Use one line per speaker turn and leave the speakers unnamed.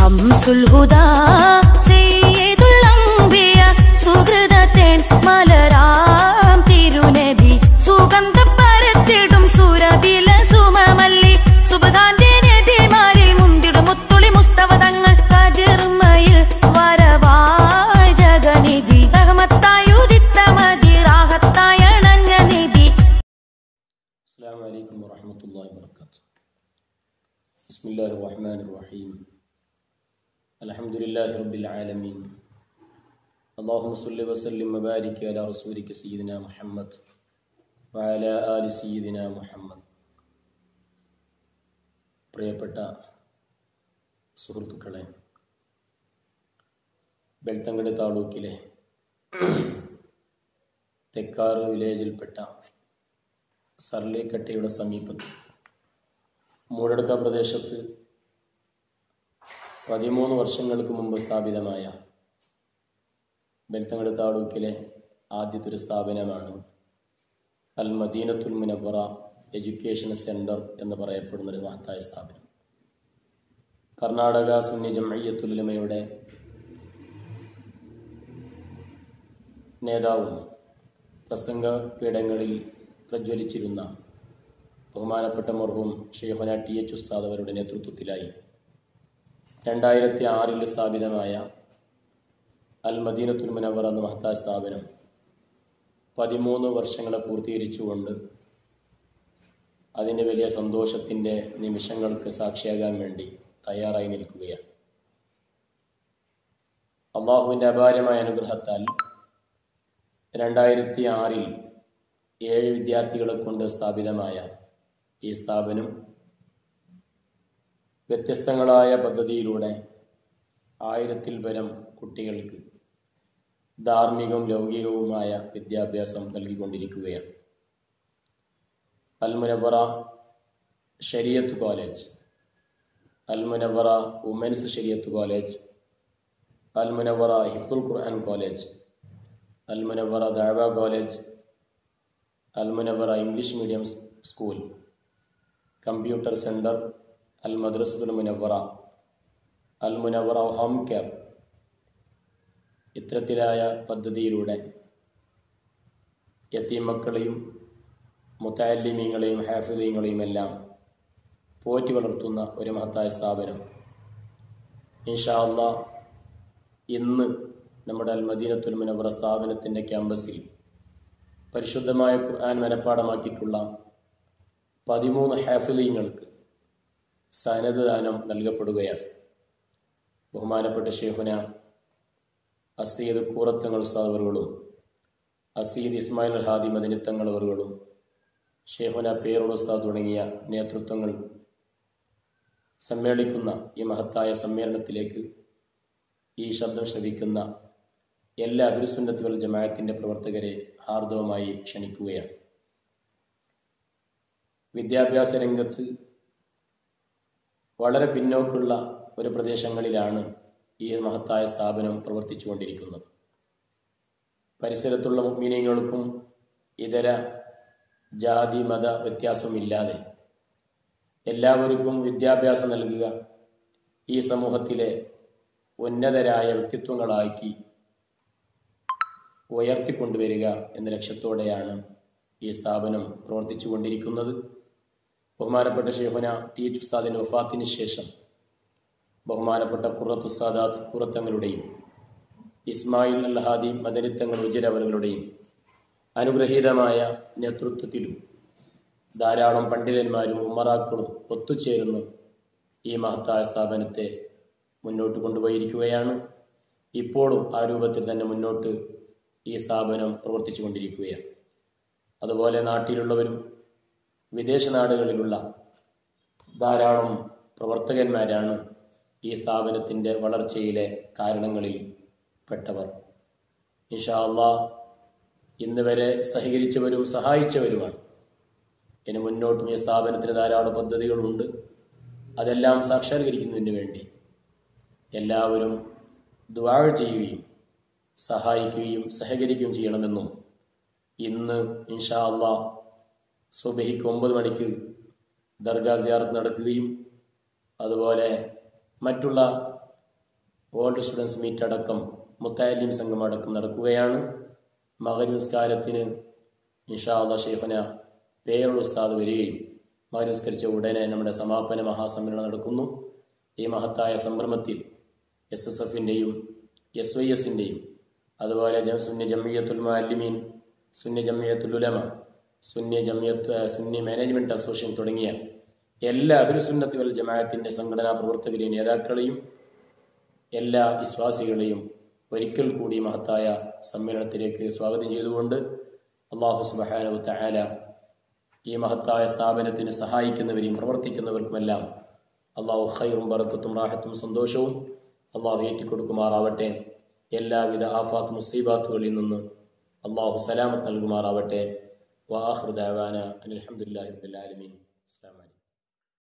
ഷംസുൽ ഹുദാ സയ്യിദുൽ അംബിയ സുഹൃതത്തേൻ മലരാം തിരുനബി സുഗന്ധ പരത്തിടും സുരബില സുമമല്ലി സുബദാന്റെ നബിമാരിൽ മുന്തിടും മുത്തുളി മുസ്തവതങ്ങൾ കതിർമയിൽ വരവായ ജഗനിധി റഹമത്തായുദിത്ത മതി റാഹത്തായണഞ്ഞ നിധി
السلام عليكم ورحمة الله وبركاته بسم الله الرحمن الرحيم الحمد لله رب العالمين اللهم صل وسلم وبارك على رسولك سيدنا محمد وعلى آل سيدنا محمد പ്രിയപ്പെട്ട സുഹൃത്തുക്കളെ ബെൽത്തങ്കട് താലൂക്കിലെ തെക്കാറ് വില്ലേജിൽപ്പെട്ട സർലേക്കട്ടയുടെ സമീപത്ത് മൂടടുക്ക പ്രദേശത്ത് പതിമൂന്ന് വർഷങ്ങൾക്ക് മുമ്പ് സ്ഥാപിതമായ ബെൽത്തങ്ങട് താലൂക്കിലെ ആദ്യത്തെ ഒരു സ്ഥാപനമാണ് അൽ മദീനത്തുൽ മുനവറ എഡ്യൂക്കേഷൻ സെന്റർ എന്ന് പറയപ്പെടുന്ന ഒരു മഹത്തായ സ്ഥാപനം കർണാടക സുന്നി ജമയ്യത്തുലമയുടെ നേതാവും പ്രസംഗ പീഠങ്ങളിൽ പ്രജ്വലിച്ചിരുന്ന ബഹുമാനപ്പെട്ട മർഹൂം ഷെയ്ഖുന ടി എച്ച് ഉസ്താദ് അവരുടെ നേതൃത്വത്തിലായി രണ്ടായിരത്തി ആറിൽ സ്ഥാപിതമായ അൽ മദീനത്തുൽ മുനവർ എന്ന മഹത്തായ സ്ഥാപനം പതിമൂന്ന് വർഷങ്ങളെ പൂർത്തീകരിച്ചുകൊണ്ട് അതിൻ്റെ വലിയ സന്തോഷത്തിൻ്റെ നിമിഷങ്ങൾക്ക് സാക്ഷിയാകാൻ വേണ്ടി തയ്യാറായി നിൽക്കുകയാണ് അള്ളാഹുവിൻ്റെ അപാരമായ അനുഗ്രഹത്താൽ രണ്ടായിരത്തി ആറിൽ ഏഴ് വിദ്യാർത്ഥികളെ കൊണ്ട് സ്ഥാപിതമായ ഈ സ്ഥാപനം വ്യത്യസ്തങ്ങളായ പദ്ധതിയിലൂടെ ആയിരത്തിൽ പരം കുട്ടികൾക്ക് ധാർമ്മികവും ലൗകികവുമായ വിദ്യാഭ്യാസം നൽകിക്കൊണ്ടിരിക്കുകയാണ് Al Munavvara Shariat college Al Munavvara women's Shariat college Al Munavvara Hifzul Quran college Al Munavvara Dawa college Al Munavvara English medium school computer centre Al Madrasathul Munavvara Al Munavvara home care ഇത്തരത്തിലായ പദ്ധതിയിലൂടെ യത്തീം മക്കളെയും മുത്താലിമീങ്ങളെയും ഹാഫിദീങ്ങളെയും എല്ലാം പോറ്റി വളർത്തുന്ന ഒരു മഹത്തായ സ്ഥാപനം ഇൻഷാ അള്ളാ ഇന്ന് നമ്മുടെ അൽ മദീനത്തുൽ മുനവറ സ്ഥാപനത്തിൻ്റെ ക്യാമ്പസിൽ പരിശുദ്ധമായ ഖുർആൻ മനഃപ്പാടമാക്കിയിട്ടുള്ള പതിമൂന്ന് ഹാഫിലീങ്ങൾക്ക് സനത് ദാനം നൽകപ്പെടുകയാണ് ബഹുമാനപ്പെട്ട ഷെയ്ഖുന അസീദ് കൂറത്തങ്ങൾ ഉസ്താദവറുകളും അസീദ് ഇസ്മായിൽ ഹാദി മദിനിത്തങ്ങൾ അവറുകളും ഷെയ്ഖുന പേരുൾ ഉസ്താദ് തുടങ്ങിയ നേതൃത്വങ്ങൾ സമ്മേളിക്കുന്ന ഈ മഹത്തായ സമ്മേളനത്തിലേക്ക് ഈ ശബ്ദം ശ്രവിക്കുന്ന എല്ലാ അഹുസുന്നത്തുകൾ ജമാഅത്തിൻ്റെ പ്രവർത്തകരെ ഹാർദവമായി ക്ഷണിക്കുകയാണ് വിദ്യാഭ്യാസ രംഗത്ത് വളരെ പിന്നോക്കുള്ള ഒരു പ്രദേശങ്ങളിലാണ് ഈ മഹത്തായ സ്ഥാപനം പ്രവർത്തിച്ചുകൊണ്ടിരിക്കുന്നത് പരിസരത്തുള്ള മുഗ്മിനീങ്ങൾക്കും ഇതര ജാതി മത വ്യത്യാസമില്ലാതെ എല്ലാവർക്കും വിദ്യാഭ്യാസം നൽകുക ഈ സമൂഹത്തിലെ ഉന്നതരായ വ്യക്തിത്വങ്ങളാക്കി ഉയർത്തിക്കൊണ്ടുവരിക എന്ന ലക്ഷ്യത്തോടെയാണ് ഈ സ്ഥാപനം പ്രവർത്തിച്ചു കൊണ്ടിരിക്കുന്നത് ബഹുമാനപ്പെട്ട ഷെയ്ഖുന ടി എച്ച് ഉസ്താദിന്റെ വഫാത്തിന് ശേഷം ബഹുമാനപ്പെട്ട കുറത്ത് ഉസ്താദാത്ത് കുറത്തങ്ങളുടെയും ഇസ്മായിൽ അൽഹാദി മദനിത്തങ്ങൾ ഉജരവറുകളുടെയും അനുഗ്രഹീതമായ നേതൃത്വത്തിലും ധാരാളം പണ്ഡിതന്മാരും ഉമ്മറാക്കളും ഒത്തുചേർന്ന് ഈ മഹത്തായ സ്ഥാപനത്തെ മുന്നോട്ട് കൊണ്ടുപോയിരിക്കുകയാണ് ഇപ്പോഴും ആ രൂപത്തിൽ തന്നെ മുന്നോട്ട് ഈ സ്ഥാപനം പ്രവർത്തിച്ചു കൊണ്ടിരിക്കുകയാണ് അതുപോലെ നാട്ടിലുള്ളവരും വിദേശ നാടുകളിലുള്ള ധാരാളം പ്രവർത്തകന്മാരാണ് ഈ സ്ഥാപനത്തിൻ്റെ വളർച്ചയിലെ കാരണങ്ങളിൽ പെട്ടവർ ഇൻഷാ അള്ളാ ഇന്ന് വരെ സഹകരിച്ചവരും സഹായിച്ചവരുമാണ് ഇനി മുന്നോട്ടും ഈ സ്ഥാപനത്തിന് ധാരാളം പദ്ധതികളുണ്ട് അതെല്ലാം സാക്ഷാത്കരിക്കുന്നതിന് വേണ്ടി എല്ലാവരും ദ്വാഴ ചെയ്യുകയും സഹായിക്കുകയും സഹകരിക്കുകയും ചെയ്യണമെന്നും ഇന്ന് ഇൻഷാ അള്ളാ സുബഹിക്ക് ഒമ്പത് മണിക്ക് ദർഗാ സിയാറത്ത് നടക്കുകയും അതുപോലെ മറ്റുള്ള വേൾഡ് സ്റ്റുഡൻസ് മീറ്റ് അടക്കം മുത്താലിം സംഘം അടക്കം നടക്കുകയാണ് മകരി നിസ്കാരത്തിന് ഇൻഷാല്ല ഷെയ്ഖന പേരുള്ള ഉസ്താദ് വരികയും മകരി നിസ്കരിച്ച ഉടനെ നമ്മുടെ സമാപന മഹാസമ്മേളനം നടക്കുന്നു ഈ മഹത്തായ സംരംഭത്തിൽ എസ് എസ് എഫിൻ്റെയും എസ് വൈ എസിൻ്റെയും അതുപോലെ ജ- സുന്നി ജമിയത്തുൽ മുഅല്ലിമീൻ സുന്നി ജമിയത്തുൽ ഉലമ സുന്നി ജമിയത്ത് ഏഹ് സുന്നി മാനേജ്മെന്റ് അസോസിയേഷൻ തുടങ്ങിയ എല്ലാ അഹ്ലുസുന്നത്തി വൽ ജമാഅത്തിന്റെ സംഘടനാ പ്രവർത്തകരെയും നേതാക്കളെയും എല്ലാ വിശ്വാസികളെയും ഒരിക്കൽ കൂടി മഹത്തായ സമ്മേളനത്തിലേക്ക് സ്വാഗതം ചെയ്തുകൊണ്ട് അള്ളാഹു സുബഹാനു തആല ഈ മഹത്തായ സ്ഥാപനത്തിന് സഹായിക്കുന്നവരെയും പ്രവർത്തിക്കുന്നവർക്കുമെല്ലാം അള്ളാഹു ഖൈറും ബറക്കത്തും റാഹത്തും സന്തോഷവും അള്ളാഹു ഏറ്റിക്കൊടുക്കുമാറാവട്ടെ എല്ലാവിധ ആഫാത്ത് മുസീബാത്തുകളിൽ നിന്ന് അള്ളാഹു സലാമത്ത് നൽകുമാറാവട്ടെ വാഹൃദാന അനിൽഹമുല്ലാ റബ്ബിൽ ആലമീൻ